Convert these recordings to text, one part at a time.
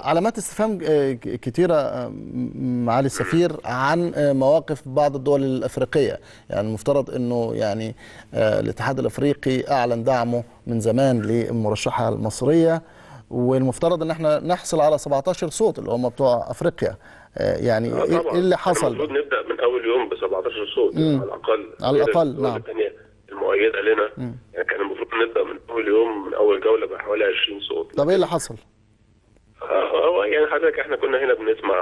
علامات استفهام آه، ك- كتيرة آه، م- معالي السفير عن آه، مواقف بعض الدول الأفريقية يعني المفترض أنه يعني آه، الاتحاد الأفريقي أعلن دعمه من زمان للمرشحة المصرية والمفترض أن احنا نحصل على 17 صوت اللي هم بتوع أفريقيا آه، يعني آه إيه طبعاً. إيه اللي كان حصل؟ المفروض نبدا من اول يوم ب 17 صوت مم. على الاقل على غير الأقل، الدول نعم. الثانيه المؤيده لنا يعني كان المفروض نبدا من اول يوم من اول جوله بحوالي 20 صوت طب إيه اللي حصل؟ آه، هو يعني حضرتك احنا كنا هنا بنسمع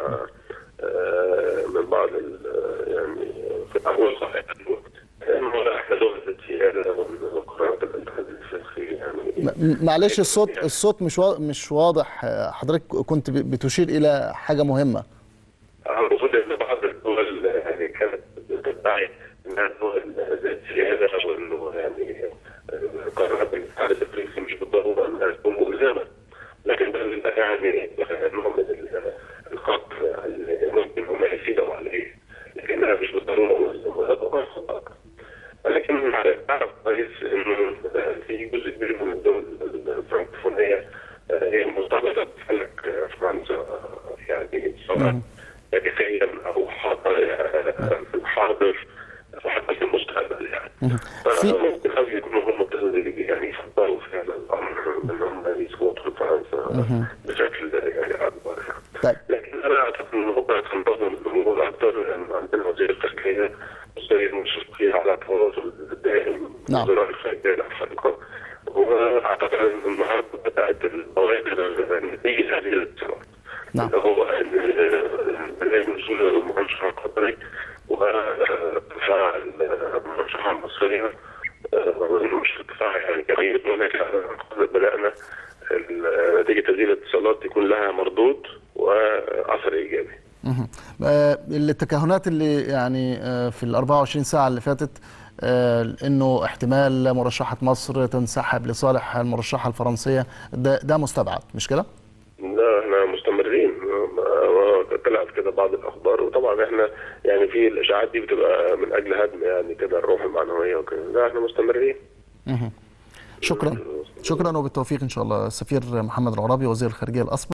آه، من بعض ال- يعني في الاول انه احنا دولة زياده وقرارات الاتحاد الافريقي يعني م- معلش الصوت الصوت مش وا- مش واضح آه، حضرتك كنت ب- بتشير إلى حاجة مهمة المفروض ان بعض الدول يعني كانت تدعي انها دول ذات سياده وانه يعني قرارات الاتحاد الافريقي مش بالضروره انها تكون ملزمه لكن ده لله يعني نوع من ال- الخط اللي ممكن هم يسيروا عليه لكنها مش بالضروره ملزمه وده طبعا خطا ولكن تعرف كويس انه في جزء كبير من الدول الفرنكوفونيه هي مرتبطه بفلك فرنسا يعني سواء تاريخيا او حاضر في الحاضر او حتى في المستقبل يعني في- فممكن قوي يكونوا هم اللي يعني يفضلوا فعلا الامر ان هم يصوتوا لفرنسا بشكل يعني اكبر طيب لكن انا اعتقد ان هو تنتظم الامور اكثر لان عندنا وزير الخارجيه وزير المشرقيه على تواصل دائم نعم. وزراء الخارجيه الافارقه واعتقد ان النهارده بدات البوادر نتيجه هذه الاتصالات نعم. اللي هو بدايه نزول المرشح القطري وارتفاع المرشحه المصريه مش ارتفاع يعني كبير ولكن بدانا ال- نتيجه هذه الاتصالات يكون لها مردود واثر ايجابي. مهم. آه، التكهنات اللي يعني آه، في ال 24 ساعة اللي فاتت آه، انه احتمال مرشحة مصر تنسحب لصالح المرشحة الفرنسية ده ده مستبعد مش كده؟ لا احنا مستمرين ما- طلعت كده بعض الاخبار وطبعا احنا يعني في الاشاعات دي بتبقى من اجل هدم يعني كده الروح المعنويه وكده لا احنا مستمرين مهم. شكرا شكرا وبالتوفيق ان شاء الله السفير محمد العرابي وزير الخارجية الاسبق